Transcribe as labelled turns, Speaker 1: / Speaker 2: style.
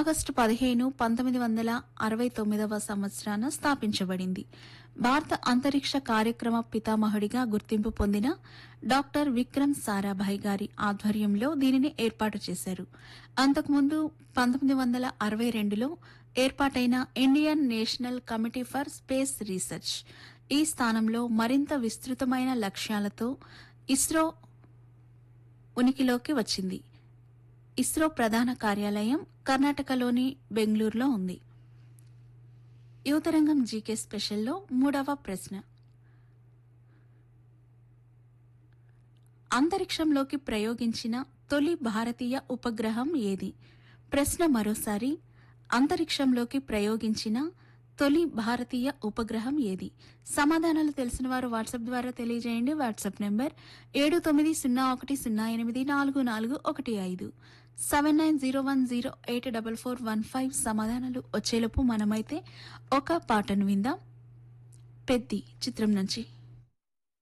Speaker 1: August పదిహేను పంతొమ్మిది వందల అరవై తొమ్మిదవ సంవత్సరాన స్థాపించబడింది భారత అంతరిక్ష కార్యక్రమ పితామహుడిగా గుర్తింపు పొందిన డాక్టర్ విక్రమ్ సారాభాయ్ గారి ఆధ్వర్యంలో దీనిని ఏర్పాటు చేశారు అంతకుముందు పంతొమ్మిది వందల అరవై రెండులో ఏర్పాటైన Indian national committee for space research ఈ స్థానంలో మరింత విస్తృతమైన లక్ష్యాలతో ఇస్రో ఉనికిలోకి వచ్చింది ఇస్రో ప్రధాన కార్యాలయం కర్ణాటకలోని బెంగళూరులో ఉంది యువతరంగం జీకే స్పెషల్లో మూడవ ప్రశ్న అంతరిక్షంలోకి ప్రయోగించిన తొలి భారతీయ ఉపగ్రహం ఏది ప్రశ్న మరోసారి అంతరిక్షంలోకి ప్రయోగించిన తొలి భారతీయ ఉపగ్రహం ఏది సమాధానాలు తెలిసిన వారు వాట్సాప్ ద్వారా తెలియజేయండి వాట్సాప్ నెంబర్ ఏడు తొమ్మిది సున్నా ఒకటి సున్నా ఎనిమిది నాలుగు నాలుగు ఒకటి ఐదు seven nine zero one zero eight double four one five సమాధానాలు వచ్చేలోపు మనమైతే ఒక పాటను విందాం పెద్ది చిత్రం నుంచి